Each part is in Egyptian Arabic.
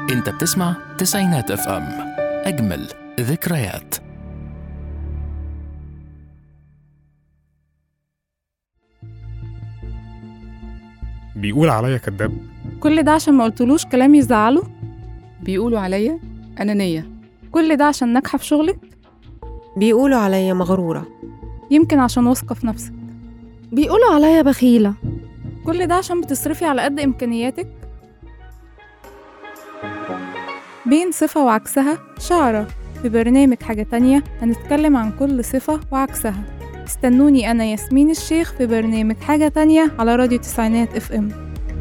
انت بتسمع تسعينات اف ام اجمل ذكريات بيقول عليا كداب كل ده عشان ما قلتلوش كلام يزعله بيقولوا عليا أنانية كل ده عشان ناجحة في شغلك بيقولوا عليا مغرورة يمكن عشان واثقة في نفسك بيقولوا عليا بخيلة كل ده عشان بتصرفي على قد إمكانياتك بين صفة وعكسها شعرة في برنامج حاجة تانية هنتكلم عن كل صفة وعكسها استنوني أنا ياسمين الشيخ في برنامج حاجة تانية على راديو تسعينات اف ام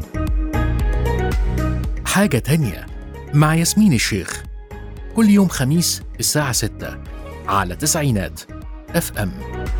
حاجة تانية مع ياسمين الشيخ كل يوم خميس الساعة 6 على تسعينات اف ام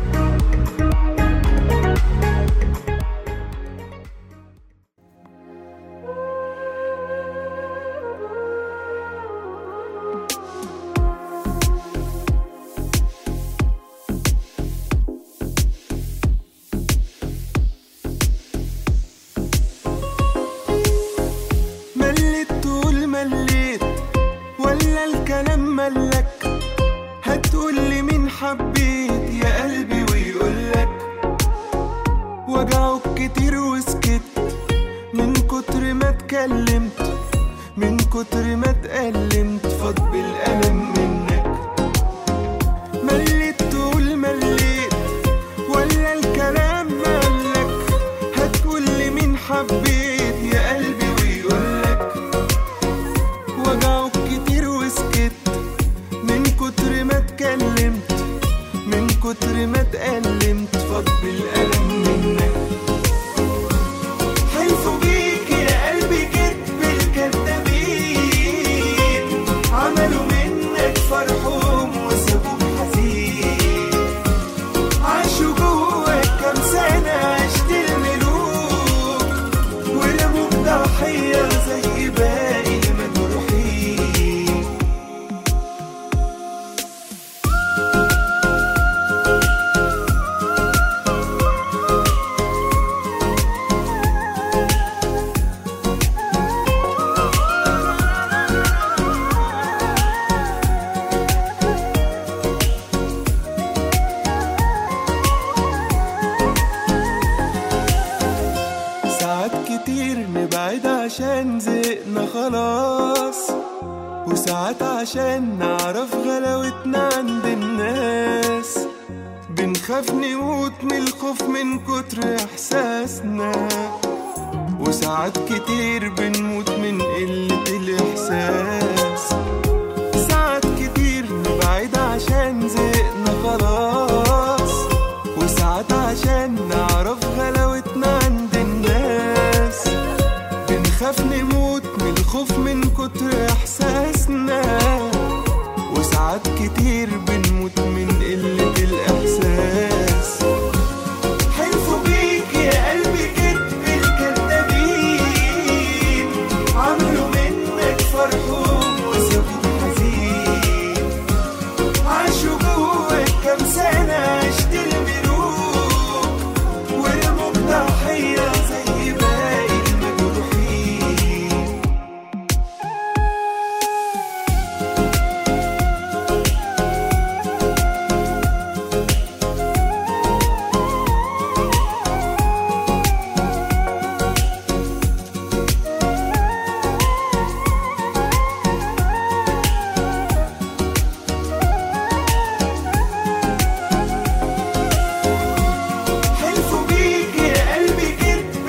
مليت تقول مليت ولا الكلام ملك هتقول لي مين حبيت يا قلبي ويقولك وجعك كتير وسكت من كتر ما اتكلمت من كتر ما اتألمت فاض بالألم منك مليت تقول مليت ولا الكلام مالك هتقول لي مين حبيت يا قلبي ويقولك وجعك كتير وسكت من كتر ما اتكلمت من كتر ما اتألمت فاض بالألم منك حلفوا بيك يا قلبي كدب الكدابين عملوا منك فرحهم وسابوك حزين عاشوا جواك كام سنة عشت الملوك ورموك ضحية زي باقي المجروحين ساعات كتير نبعد عشان زهقنا خلاص وساعات عشان نعرف غلاوتنا عند الناس بنخاف نموت من الخوف من كتر احساسنا وساعات كتير بنموت من قلة الإحساس ساعات كتير نبعد عشان زهقنا خلاص وساعات عشان نعرف غلاوتنا عند الناس بنخاف نموت من الخوف من كتر إحساسنا وساعات كتير بنموت من قلة الإحساس حلفوا بيك يا قلبي كدب الكدابين عملوا منك فرحهم وسابوك حزين عاشوا جواك كام سنة عشت الملوك ورموك ضحية زي باقي المجروحين حلفوا بيك يا قلبي كدب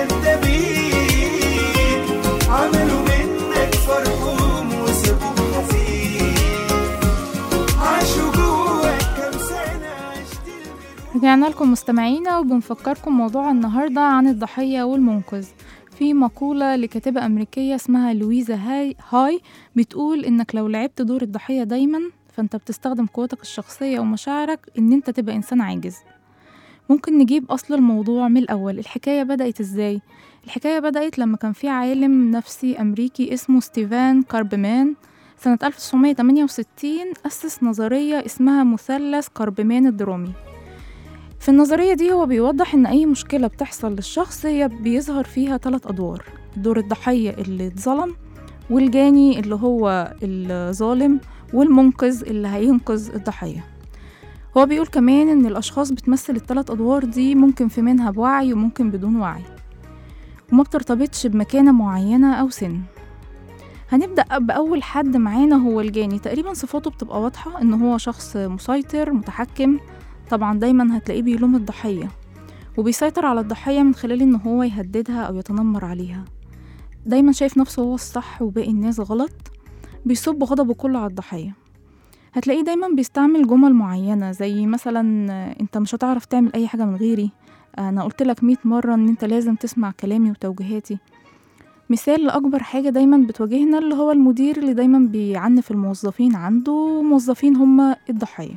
الكدابين عملوا منك فرحهم وسابوك حزين عاشوا جواك كام سنة عشت الملوك رجعنا لكم مستمعينا وبنفكركم موضوع النهاردة عن الضحية والمنقذ في مقولة لكاتبة أمريكية اسمها لويزا هاي, هاي بتقول إنك لو لعبت دور الضحية دايما فأنت بتستخدم قوتك الشخصية ومشاعرك إن أنت تبقى إنسان عاجز ممكن نجيب أصل الموضوع من الأول الحكاية بدأت إزاي؟ الحكاية بدأت لما كان في عالم نفسي أمريكي اسمه ستيفان كاربمان سنة 1968 أسس نظرية اسمها مثلث كاربمان الدرامي في النظرية دي هو بيوضح إن أي مشكلة بتحصل للشخص هي بيظهر فيها ثلاث أدوار دور الضحية اللي اتظلم والجاني اللي هو الظالم والمنقذ اللي هينقذ الضحية هو بيقول كمان إن الأشخاص بتمثل الثلاث أدوار دي ممكن في منها بوعي وممكن بدون وعي وما بترتبطش بمكانة معينة أو سن هنبدأ بأول حد معانا هو الجاني تقريبا صفاته بتبقى واضحة إن هو شخص مسيطر متحكم طبعا دايما هتلاقيه بيلوم الضحية وبيسيطر على الضحية من خلال إن هو يهددها أو يتنمر عليها دايما شايف نفسه هو الصح وباقي الناس غلط بيصب غضبه كله على الضحية هتلاقيه دايما بيستعمل جمل معينة زي مثلا انت مش هتعرف تعمل اي حاجة من غيري انا قلت لك مية مرة ان انت لازم تسمع كلامي وتوجيهاتي مثال لأكبر حاجة دايما بتواجهنا اللي هو المدير اللي دايما بيعنف الموظفين عنده وموظفين هما الضحية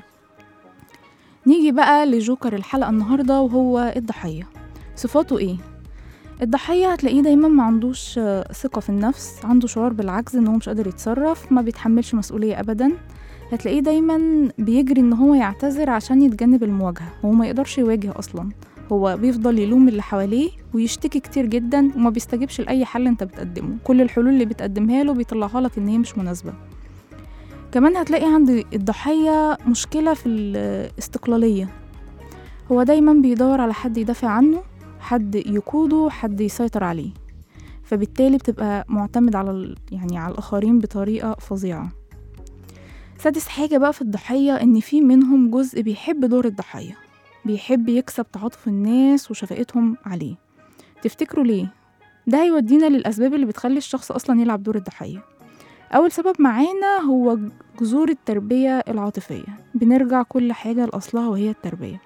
نيجي بقى لجوكر الحلقة النهاردة وهو الضحية صفاته ايه؟ الضحية هتلاقيه دايما ما عندوش آه، ثقة في النفس عنده شعور بالعجز ان هو مش قادر يتصرف ما بيتحملش مسؤولية ابدا هتلاقيه دايما بيجري ان هو يعتذر عشان يتجنب المواجهة هو ما يقدرش يواجه اصلا هو بيفضل يلوم اللي حواليه ويشتكي كتير جدا وما بيستجيبش لأي حل انت بتقدمه كل الحلول اللي بتقدمها له بيطلعها لك ان هي مش مناسبة كمان هتلاقي عند الضحية مشكلة في الاستقلالية هو دايما بيدور على حد يدافع عنه حد يقوده حد يسيطر عليه فبالتالي بتبقى معتمد على ال- يعني على الآخرين بطريقة فظيعة سادس حاجة بقى في الضحية إن في منهم جزء بيحب دور الضحية بيحب يكسب تعاطف الناس وشفقتهم عليه تفتكروا ليه؟ ده هيودينا للأسباب اللي بتخلي الشخص أصلا يلعب دور الضحية أول سبب معانا هو جذور التربية العاطفية بنرجع كل حاجة لأصلها وهي التربية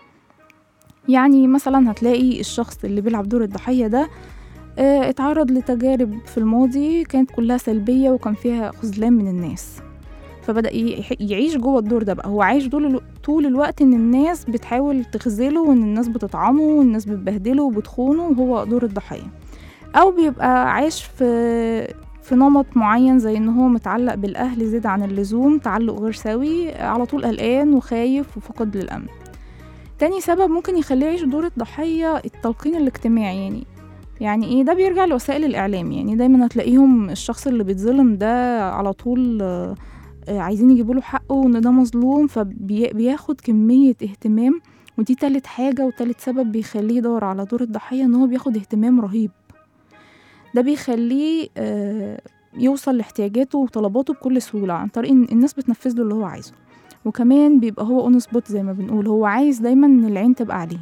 يعني مثلا هتلاقي الشخص اللي بيلعب دور الضحية ده آه، اتعرض لتجارب في الماضي كانت كلها سلبية وكان فيها خذلان من الناس فبدأ ي- يعيش جوه الدور ده بقى هو عايش طول الو- طول الوقت ان الناس بتحاول تخذله وان الناس بتطعمه والناس بتبهدله وبتخونه وهو دور الضحية او بيبقى عايش في في نمط معين زي ان هو متعلق بالاهل زيادة عن اللزوم تعلق غير سوي على طول قلقان وخايف وفقد للامن تاني سبب ممكن يخليه يعيش دور الضحية التلقين الاجتماعي يعني يعني ايه ده بيرجع لوسائل الاعلام يعني دايما هتلاقيهم الشخص اللي بيتظلم ده على طول آه، آه، عايزين يجيبوا له حقه وان ده مظلوم فبياخد كمية اهتمام ودي تالت حاجة وتالت سبب بيخليه يدور على دور الضحية ان هو بياخد اهتمام رهيب ده بيخليه آه، يوصل لاحتياجاته وطلباته بكل سهولة عن طريق ان الناس بتنفذ له اللي هو عايزه وكمان بيبقى هو اون سبوت زي ما بنقول هو عايز دايما ان العين تبقى عليه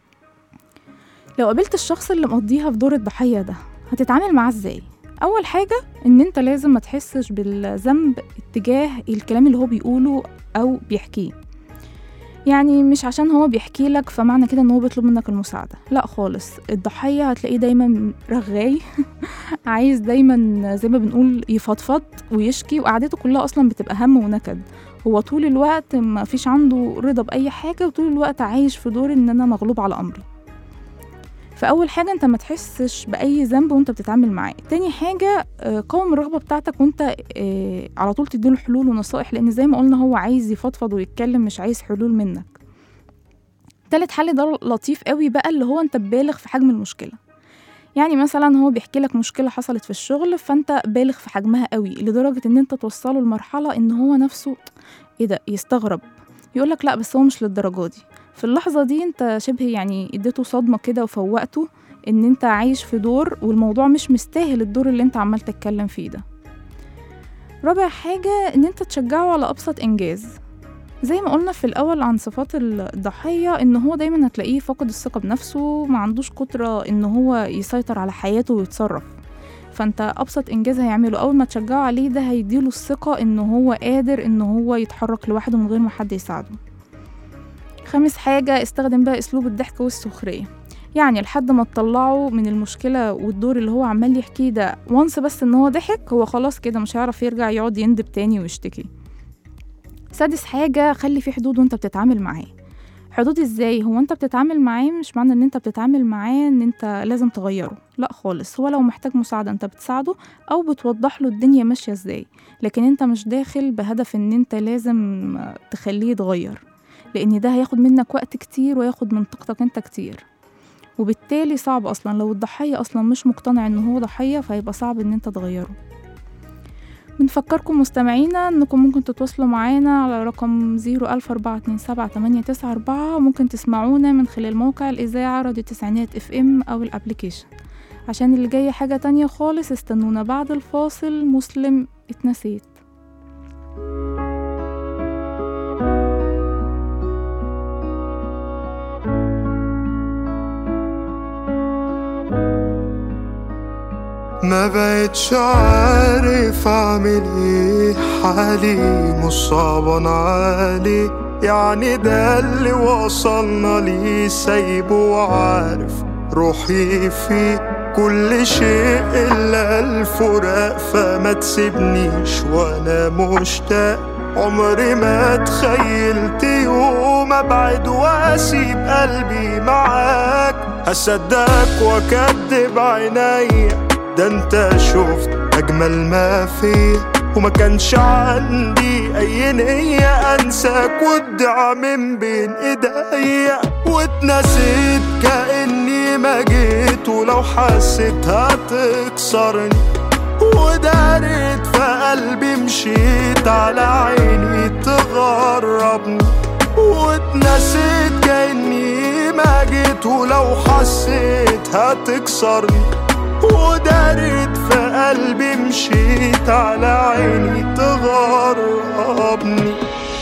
لو قابلت الشخص اللي مقضيها في دور الضحية ده هتتعامل معاه ازاي اول حاجة ان انت لازم ما تحسش بالذنب اتجاه الكلام اللي هو بيقوله او بيحكيه يعني مش عشان هو بيحكي لك فمعنى كده ان هو بيطلب منك المساعدة لا خالص الضحية هتلاقيه دايما رغاي عايز دايما زي ما بنقول يفضفض ويشكي وقعدته كلها اصلا بتبقى هم ونكد هو طول الوقت ما فيش عنده رضا بأي حاجة وطول الوقت عايش في دور ان انا مغلوب على امري فأول حاجة انت ما تحسش بأي ذنب وانت بتتعامل معاه تاني حاجة آه، قاوم الرغبة بتاعتك وانت آه، على طول تديله حلول ونصائح لان زي ما قلنا هو عايز يفضفض ويتكلم مش عايز حلول منك تالت حل ده لطيف قوي بقى اللي هو انت بالغ في حجم المشكلة يعني مثلا هو بيحكي لك مشكلة حصلت في الشغل فانت بالغ في حجمها قوي لدرجة ان انت توصله لمرحلة ان هو نفسه ايه ده يستغرب يقولك لا بس هو مش للدرجة دي في اللحظة دي انت شبه يعني اديته صدمة كده وفوقته ان انت عايش في دور والموضوع مش مستاهل الدور اللي انت عمال تتكلم فيه ده رابع حاجة ان انت تشجعه على ابسط انجاز زي ما قلنا في الاول عن صفات الضحية ان هو دايما هتلاقيه فاقد الثقة بنفسه ما عندوش قدرة ان هو يسيطر على حياته ويتصرف فانت ابسط انجاز هيعمله اول ما تشجعه عليه ده هيديله الثقة ان هو قادر ان هو يتحرك لوحده من غير ما حد يساعده خامس حاجة استخدم بقى اسلوب الضحك والسخرية يعني لحد ما تطلعه من المشكلة والدور اللي هو عمال يحكيه ده وانس بس ان هو ضحك هو خلاص كده مش هيعرف يرجع يقعد يندب تاني ويشتكي سادس حاجة خلي في حدود وانت بتتعامل معاه حدود ازاي هو انت بتتعامل معاه مش معنى ان انت بتتعامل معاه ان انت لازم تغيره لا خالص هو لو محتاج مساعدة انت بتساعده او بتوضح له الدنيا ماشية ازاي لكن انت مش داخل بهدف ان انت لازم تخليه يتغير لان ده هياخد منك وقت كتير وياخد من طاقتك انت كتير وبالتالي صعب اصلا لو الضحية اصلا مش مقتنع ان هو ضحية فهيبقى صعب ان انت تغيره بنفكركم مستمعينا انكم ممكن تتواصلوا معانا على رقم 004278994 وممكن تسمعونا من خلال موقع الإذاعة راديو تسعينات اف ام أو الابليكيشن عشان اللي جاي حاجة تانية خالص استنونا بعد الفاصل مسلم اتنسيت ما بقتش عارف اعمل ايه حالي مش صعبان عليه يعني ده اللي وصلنا ليه سايبه وعارف روحي فيه كل شيء الا الفراق فما تسيبنيش وانا مشتاق عمري ما تخيلت يوم ابعد واسيب قلبي معاك هصدقك واكدب عينيا ده انت شفت اجمل ما فيا وما كانش عندي اي نية انساك وادعى من بين ايديا واتنسيت كاني ما جيت ولو حسيت هتكسرني ودارت في قلبي مشيت على عيني تغربني واتنسيت كاني ما جيت ولو حسيت هتكسرني ودارت في قلبي مشيت على عيني تغربني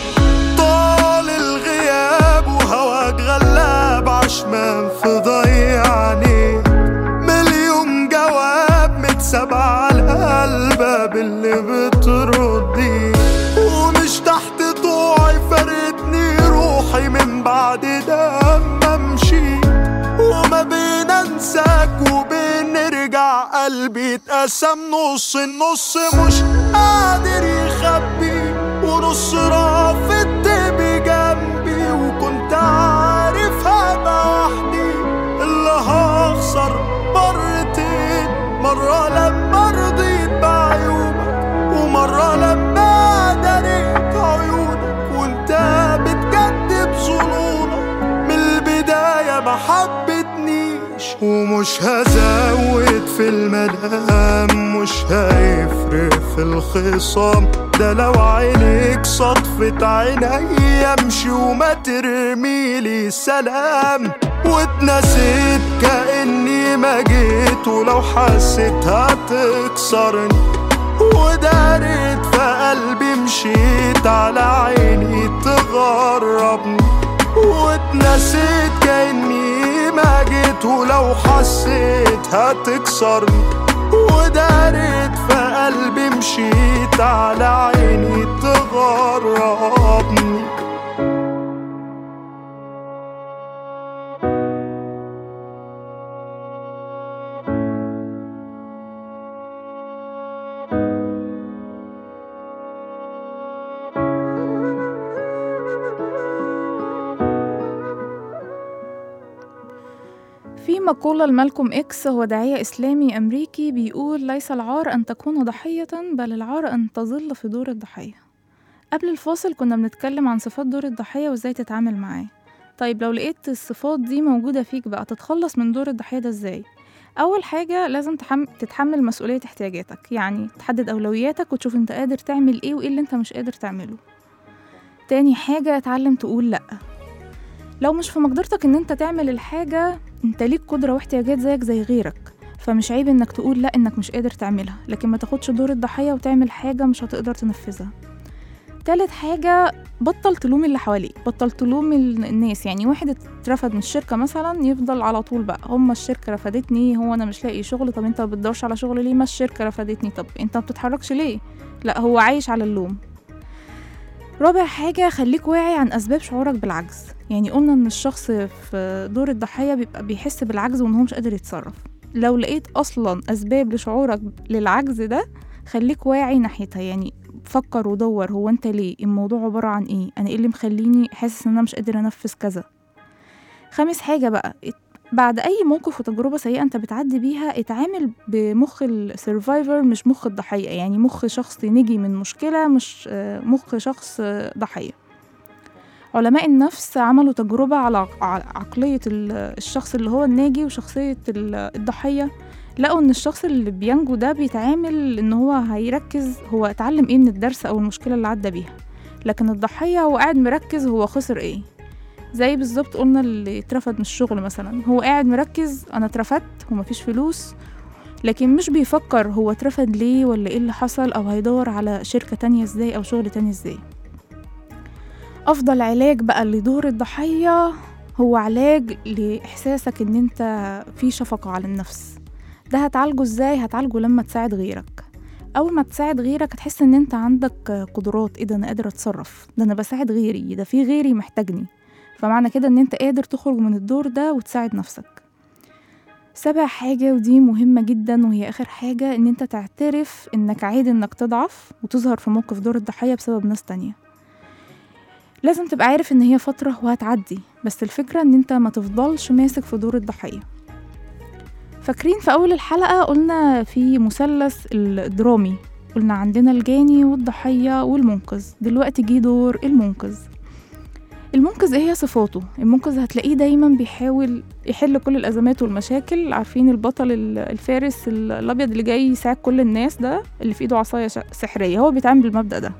طال الغياب وهواك غلاب عشمان في ضيعني مليون جواب متسابع على الباب اللي بتردي ومش تحت طوعي فارقتني روحي من بعد لما مشيت وما بين انساك وبين نرجع قلبي اتقسم نص النص مش قادر يخبي ونص رافض بجنبي وكنت عارف هبقى وحدي اللي هخسر مرتين مرة لما رضيت بعيوبك ومرة لما دريت عيونك وانت بتكذب ظنونك من البداية ما حبتنيش ومش هزود في الملام مش هيفرق في الخصام ده لو عينيك صدفة عيني امشي وما ترميلي سلام واتنسيت كأني ما جيت ولو حسيت هتكسرني ودارت في قلبي مشيت على عيني تغربني واتنسيت كأني ما جيت ولو حسيت هتكسرني ودارت في قلبي مشيت على عيني تغربني في مقولة لمالكوم إكس هو داعية إسلامي أمريكي بيقول ليس العار أن تكون ضحية بل العار أن تظل في دور الضحية قبل الفاصل كنا بنتكلم عن صفات دور الضحية وإزاي تتعامل معاه طيب لو لقيت الصفات دي موجودة فيك بقى تتخلص من دور الضحية ده إزاي؟ أول حاجة لازم تحم... تتحمل مسؤولية احتياجاتك يعني تحدد أولوياتك وتشوف أنت قادر تعمل إيه وإيه اللي أنت مش قادر تعمله تاني حاجة اتعلم تقول لأ لو مش في مقدرتك ان انت تعمل الحاجة انت ليك قدرة واحتياجات زيك زي غيرك فمش عيب انك تقول لا انك مش قادر تعملها لكن ما تاخدش دور الضحية وتعمل حاجة مش هتقدر تنفذها تالت حاجة بطل تلوم اللي حواليك بطل تلوم ال- الناس يعني واحد اترفد من الشركة مثلا يفضل على طول بقى هما الشركة رفدتني هو انا مش لاقي شغل طب انت ما بتدورش على شغل ليه ما الشركة رفدتني طب انت ما بتتحركش ليه لا هو عايش على اللوم رابع حاجة خليك واعي عن أسباب شعورك بالعجز يعني قلنا إن الشخص في دور الضحية بيبقى بيحس بالعجز وإن هو مش قادر يتصرف لو لقيت أصلا أسباب لشعورك للعجز ده خليك واعي ناحيتها يعني فكر ودور هو أنت ليه الموضوع عبارة عن إيه أنا إيه اللي مخليني حاسس إن أنا مش قادر أنفذ كذا خامس حاجة بقى ات- بعد أي موقف وتجربة سيئة أنت بتعدي بيها اتعامل بمخ السرفايفر مش مخ الضحية يعني مخ شخص نجي من مشكلة مش آه، مخ شخص آه، ضحية علماء النفس عملوا تجربة على عق- على عقلية ال- الشخص اللي هو الناجي وشخصية ال- الضحية لقوا ان الشخص اللي بينجو ده بيتعامل ان هو هيركز هو اتعلم ايه من الدرس او المشكله اللي عدى بيها لكن الضحيه هو قاعد مركز هو خسر ايه زي بالظبط قلنا اللي اترفد من الشغل مثلا هو قاعد مركز انا اترفدت ومفيش فلوس لكن مش بيفكر هو اترفد ليه ولا ايه اللي حصل او هيدور على شركة تانية ازاي او شغل تاني ازاي افضل علاج بقى لدور الضحية هو علاج لاحساسك ان انت في شفقة على النفس ده هتعالجه ازاي هتعالجه لما تساعد غيرك اول ما تساعد غيرك هتحس ان انت عندك قدرات ايه ده انا قادر اتصرف ده انا بساعد غيري ده في غيري محتاجني فمعنى كده ان انت قادر تخرج من الدور ده وتساعد نفسك سابع حاجة ودي مهمة جدا وهي آخر حاجة إن أنت تعترف إنك عادي إنك تضعف وتظهر في موقف دور الضحية بسبب ناس تانية لازم تبقى عارف إن هي فترة وهتعدي بس الفكرة إن أنت ما تفضلش ماسك في دور الضحية فاكرين في أول الحلقة قلنا في مثلث الدرامي قلنا عندنا الجاني والضحية والمنقذ دلوقتي جه دور المنقذ المنقذ ايه هي صفاته المنقذ هتلاقيه دايما بيحاول يحل كل الازمات والمشاكل عارفين البطل ال- الفارس ال- الابيض اللي جاي يساعد كل الناس ده اللي في ايده عصايه ش- سحريه هو بيتعامل بالمبدا ده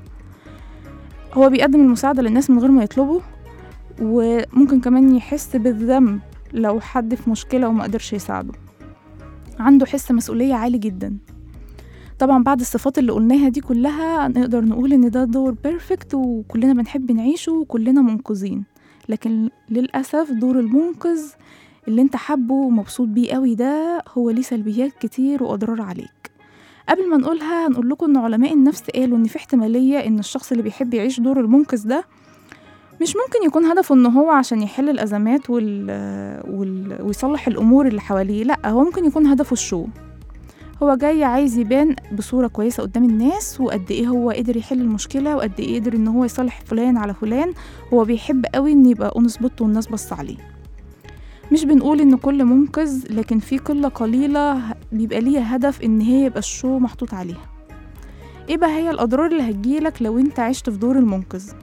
هو بيقدم المساعده للناس من غير ما يطلبوا وممكن كمان يحس بالذنب لو حد في مشكله وما قدرش يساعده عنده حس مسؤوليه عالي جدا طبعا بعد الصفات اللي قلناها دي كلها نقدر نقول ان ده دور بيرفكت وكلنا بنحب نعيشه وكلنا منقذين لكن للأسف دور المنقذ اللي انت حبه ومبسوط بيه قوي ده هو ليه سلبيات كتير وأضرار عليك قبل ما نقولها هنقول لكم ان علماء النفس قالوا ان في احتمالية ان الشخص اللي بيحب يعيش دور المنقذ ده مش ممكن يكون هدفه ان هو عشان يحل الازمات وال... وال... ويصلح الامور اللي حواليه لا هو ممكن يكون هدفه الشو هو جاي عايز يبان بصورة كويسة قدام الناس وقد ايه هو قدر يحل المشكلة وقد ايه قدر ان هو يصالح فلان على فلان هو بيحب قوي ان يبقى اون سبوت والناس بص عليه مش بنقول ان كل منقذ لكن في قلة قليلة ه- بيبقى ليها هدف ان هي يبقى الشو محطوط عليها ايه بقى هي الاضرار اللي هتجيلك لو انت عشت في دور المنقذ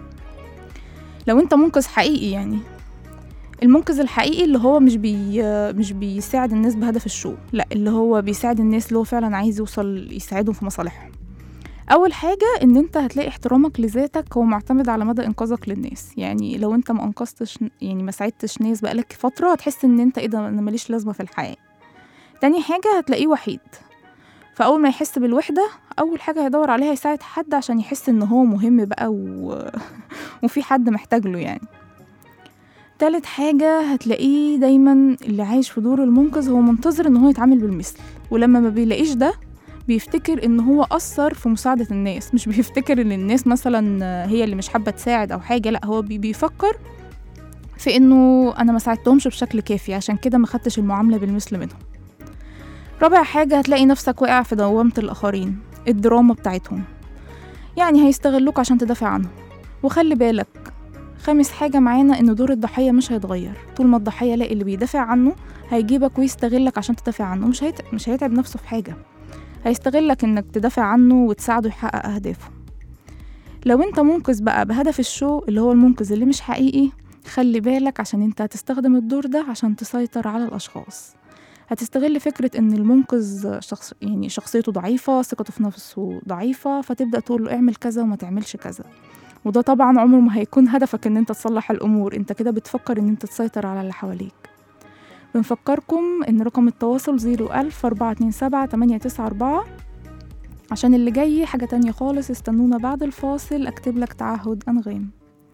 لو انت منقذ حقيقي يعني المنقذ الحقيقي اللي هو مش بي مش بيساعد الناس بهدف الشو لا اللي هو بيساعد الناس اللي هو فعلا عايز يوصل يساعدهم في مصالحهم اول حاجه ان انت هتلاقي احترامك لذاتك هو معتمد على مدى انقاذك للناس يعني لو انت ما انقذتش يعني ما ساعدتش ناس بقالك فتره هتحس ان انت ايه ده انا ماليش لازمه في الحياه تاني حاجه هتلاقيه وحيد فاول ما يحس بالوحده اول حاجه هيدور عليها يساعد حد عشان يحس ان هو مهم بقى و... وفي حد محتاج له يعني تالت حاجة هتلاقيه دايما اللي عايش في دور المنقذ هو منتظر ان هو يتعامل بالمثل ولما ما بيلاقيش ده بيفتكر ان هو أثر في مساعدة الناس مش بيفتكر ان الناس مثلا هي اللي مش حابة تساعد او حاجة لا هو بي- بيفكر في انه انا ما ساعدتهمش بشكل كافي عشان كده ما خدتش المعاملة بالمثل منهم رابع حاجة هتلاقي نفسك واقع في دوامة الآخرين الدراما بتاعتهم يعني هيستغلوك عشان تدافع عنهم وخلي بالك خامس حاجة معانا إن دور الضحية مش هيتغير طول ما الضحية لاقي اللي بيدافع عنه هيجيبك ويستغلك عشان تدافع عنه مش هيت... مش هيتعب نفسه في حاجة هيستغلك إنك تدافع عنه وتساعده يحقق أهدافه لو أنت منقذ بقى بهدف الشو اللي هو المنقذ اللي مش حقيقي خلي بالك عشان أنت هتستخدم الدور ده عشان تسيطر على الأشخاص هتستغل فكرة إن المنقذ شخص يعني شخصيته ضعيفة ثقته في نفسه ضعيفة فتبدأ تقول له اعمل كذا وما تعملش كذا وده طبعا عمره ما هيكون هدفك ان انت تصلح الامور انت كده بتفكر ان انت تسيطر على اللي حواليك بنفكركم ان رقم التواصل 01000 427 894 عشان اللي جاي حاجة تانية خالص استنونا بعد الفاصل اكتب لك تعهد انغام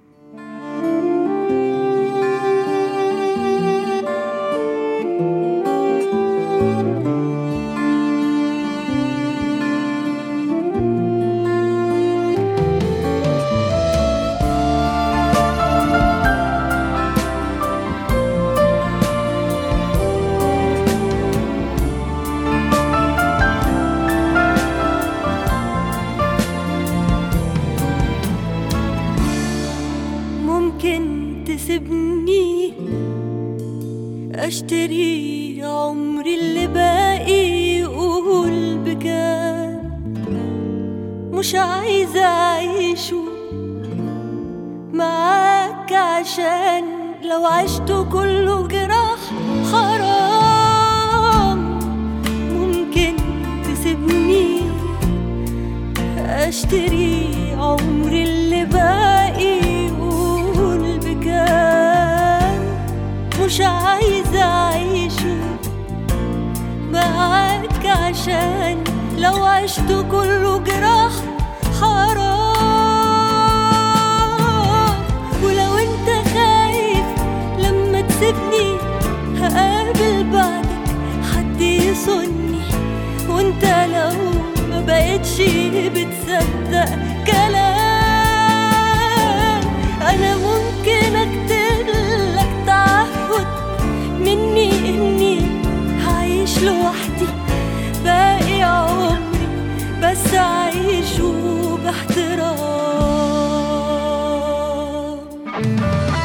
ممكن تسيبني اشتري عمري اللي باقي قول بكام مش عايزة اعيشه معاك عشان لو عشته كله جراح حرام اشتري عمري اللي باقي يقول بكام مش عايزة أعيشه معاك عشان لو عشت كله جراح حرام ولو انت خايف لما تسيبني هقابل بعدك حد يصني وانت لو ما بقتش بتصدق كلام انا ممكن اكتب لك تعهد مني اني هعيش لوحدي باقي عمري بس اعيشه باحترام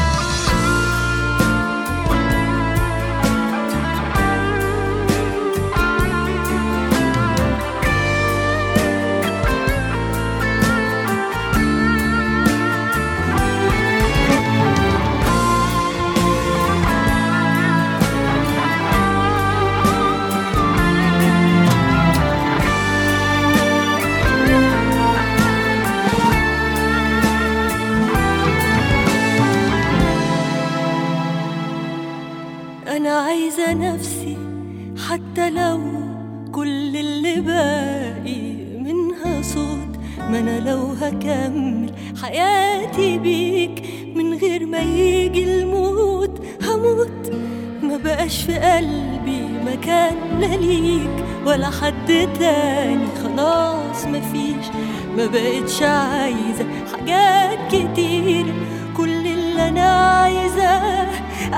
أنا عايزة نفسي حتى لو كل اللي باقي منها صوت ما أنا لو هكمل حياتي بيك من غير ما يجي الموت هموت ما بقاش في قلبي مكان لا ليك ولا حد تاني خلاص مفيش ما بقتش عايزة حاجات كتير كل اللي أنا عايزاه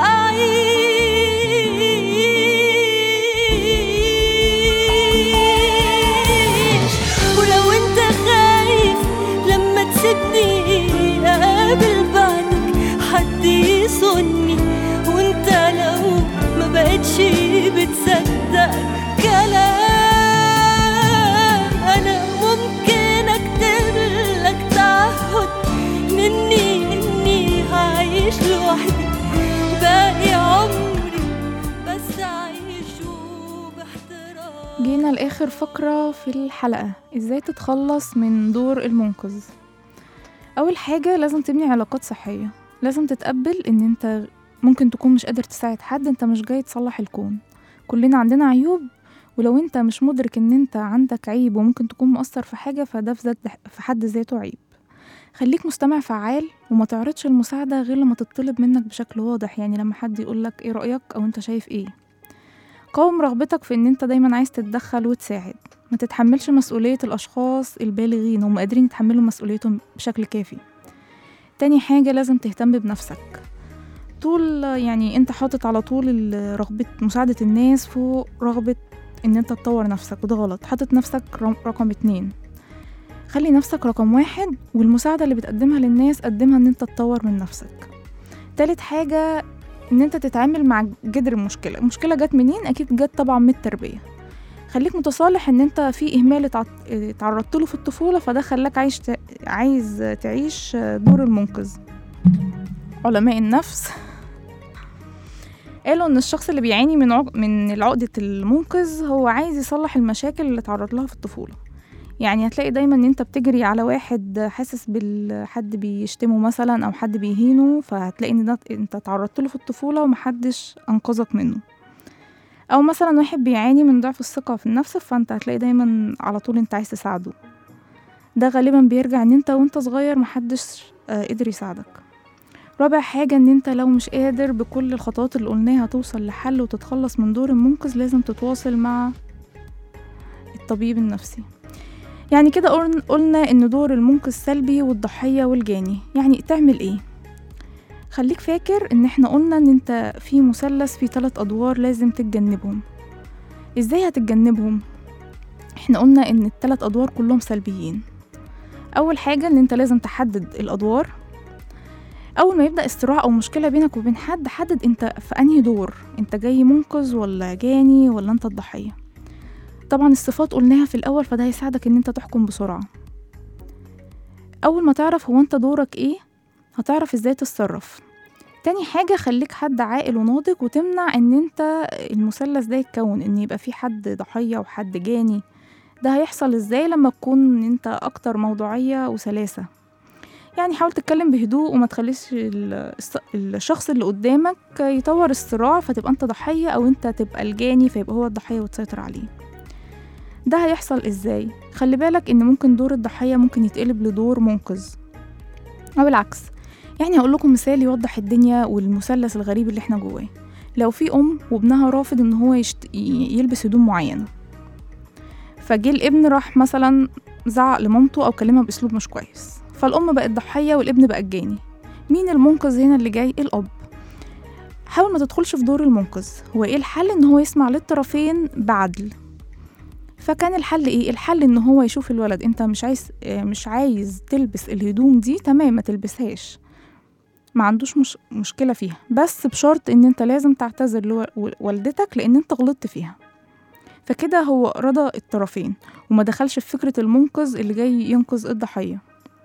أعيش ولو أنت خايف لما تسيبني أقابل بعدك حد يصني وأنت لو ما بقتش بتصدق كلام أنا ممكن أكتب لك تعهد مني إني هعيش لوحدي باقي عمري بس أعيشه باحترام جينا لآخر فقرة في الحلقة ازاي تتخلص من دور المنقذ أول حاجة لازم تبني علاقات صحية لازم تتقبل ان انت ممكن تكون مش قادر تساعد حد انت مش جاي تصلح الكون كلنا عندنا عيوب ولو انت مش مدرك ان انت عندك عيب وممكن تكون مؤثر في حاجة فده في, ذات في حد ذاته عيب خليك مستمع فعال وما تعرضش المساعدة غير لما تطلب منك بشكل واضح يعني لما حد يقولك ايه رأيك او انت شايف ايه قاوم رغبتك في ان انت دايما عايز تتدخل وتساعد ما تتحملش مسؤولية الأشخاص البالغين هم قادرين يتحملوا مسؤوليتهم بشكل كافي تاني حاجة لازم تهتم بنفسك طول يعني انت حاطط على طول ال- رغبة مساعدة الناس فوق رغبة ان انت تطور نفسك وده غلط حاطط نفسك رم- رقم اتنين خلي نفسك رقم واحد والمساعدة اللي بتقدمها للناس قدمها ان انت تطور من نفسك تالت حاجة ان انت تتعامل مع جذر المشكلة المشكلة جت منين اكيد جت طبعا من التربية خليك متصالح ان انت في اهمال اتع- اتعرضت له في الطفولة فده خلاك عايش ت... عايز تعيش دور المنقذ علماء النفس قالوا ان الشخص اللي بيعاني من عق... من عقدة المنقذ هو عايز يصلح المشاكل اللي اتعرض لها في الطفولة يعني هتلاقي دايما ان انت بتجري على واحد حاسس بالحد بيشتمه مثلا او حد بيهينه فهتلاقي ان ده انت اتعرضت له في الطفولة ومحدش انقذك منه او مثلا واحد بيعاني من ضعف الثقة في النفس فانت هتلاقي دايما على طول انت عايز تساعده ده غالبا بيرجع ان انت وانت صغير محدش آه، قدر يساعدك رابع حاجة ان انت لو مش قادر بكل الخطوات اللي قلناها توصل لحل وتتخلص من دور المنقذ لازم تتواصل مع الطبيب النفسي يعني كده قلن- قلنا ان دور المنقذ سلبي والضحية والجاني يعني تعمل ايه خليك فاكر ان احنا قلنا ان انت في مثلث في ثلاث ادوار لازم تتجنبهم ازاي هتتجنبهم احنا قلنا ان الثلاث ادوار كلهم سلبيين اول حاجة ان انت لازم تحدد الادوار اول ما يبدا صراع او مشكله بينك وبين حد حدد انت في انهي دور انت جاي منقذ ولا جاني ولا انت الضحيه طبعا الصفات قلناها في الاول فده هيساعدك ان انت تحكم بسرعه اول ما تعرف هو انت دورك ايه هتعرف ازاي تتصرف تاني حاجة خليك حد عاقل وناضج وتمنع ان انت المثلث ده يتكون ان يبقى في حد ضحية وحد جاني ده هيحصل ازاي لما تكون انت اكتر موضوعية وسلاسة يعني حاول تتكلم بهدوء وما تخليش ال- الص- الشخص اللي قدامك يطور الصراع فتبقى انت ضحية او انت تبقى الجاني فيبقى هو الضحية وتسيطر عليه ده هيحصل ازاي خلي بالك ان ممكن دور الضحية ممكن يتقلب لدور منقذ او العكس يعني هقول لكم مثال يوضح الدنيا والمثلث الغريب اللي احنا جواه لو في ام وابنها رافض ان هو يشت... ي- يلبس هدوم معينه فجه الابن راح مثلا زعق لمامته او كلمها باسلوب مش كويس فالام بقت ضحيه والابن بقى الجاني مين المنقذ هنا اللي جاي الاب حاول ما تدخلش في دور المنقذ هو ايه الحل ان هو يسمع للطرفين بعدل فكان الحل ايه الحل ان هو يشوف الولد انت مش عايز آه، مش عايز تلبس الهدوم دي تمام ما تلبسهاش ما عندوش مش مشكله فيها بس بشرط ان انت لازم تعتذر لوالدتك لان انت غلطت فيها فكده هو رضى الطرفين وما دخلش في فكره المنقذ اللي جاي ينقذ الضحيه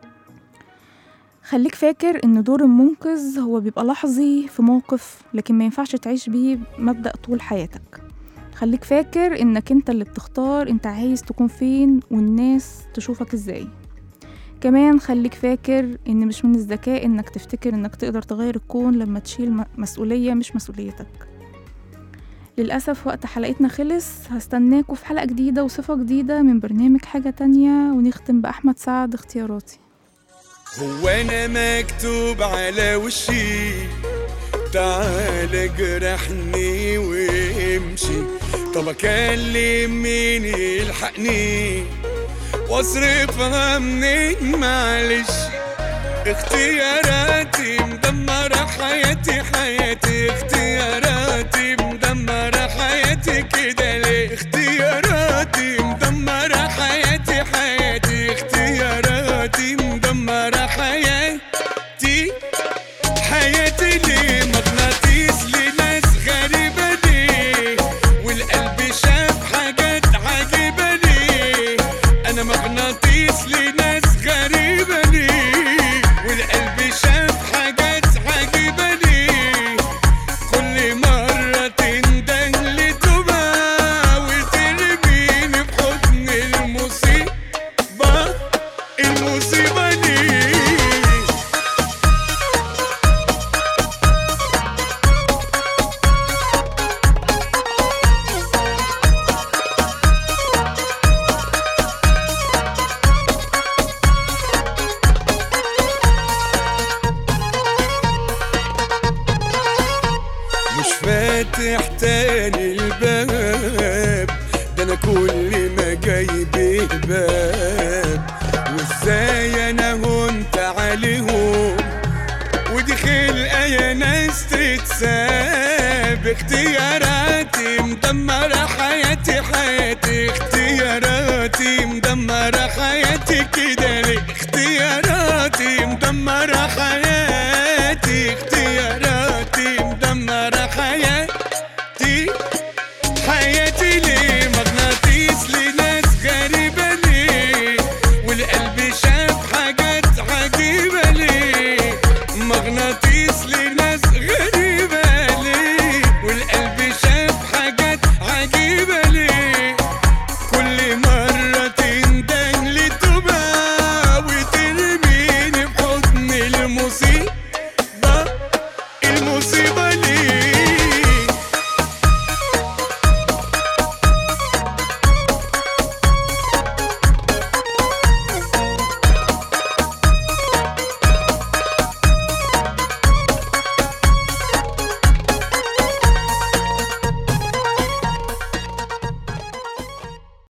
خليك فاكر ان دور المنقذ هو بيبقى لحظي في موقف لكن ما ينفعش تعيش بيه مبدأ طول حياتك خليك فاكر انك انت اللي بتختار انت عايز تكون فين والناس تشوفك ازاي كمان خليك فاكر ان مش من الذكاء انك تفتكر انك تقدر تغير الكون لما تشيل م- مسؤولية مش مسؤوليتك للأسف وقت حلقتنا خلص هستناكوا في حلقة جديدة وصفة جديدة من برنامج حاجة تانية ونختم بأحمد سعد اختياراتي هو انا مكتوب على وشي تعال جرحني وامشي طب اكلم مين يلحقني واصرفها منين معلش اختياراتي مدمرة حياتي حياتي اختياراتي مدمرة حياتي كده ليه اختياراتي مدمرة حياتي حياتي اختياراتي مدمرة حياتي حياتي ليه مغناطيس لناس غريبة ليه والقلب شاف حاجات عجيبة ليه أنا مغناطيس لناس غريبة ليه والقلب شاف حاجات عجيبة ليه كل مرة تنده لتوبة وترميني في حضن المصيبة المصيبة دي مش فاتح تاني الباب ده انا كل ما جايب باب وازاي انا هنت عليهم ودي خلقه يا ناس تتساب اختياراتي مدمره حياتي حياتي اختياراتي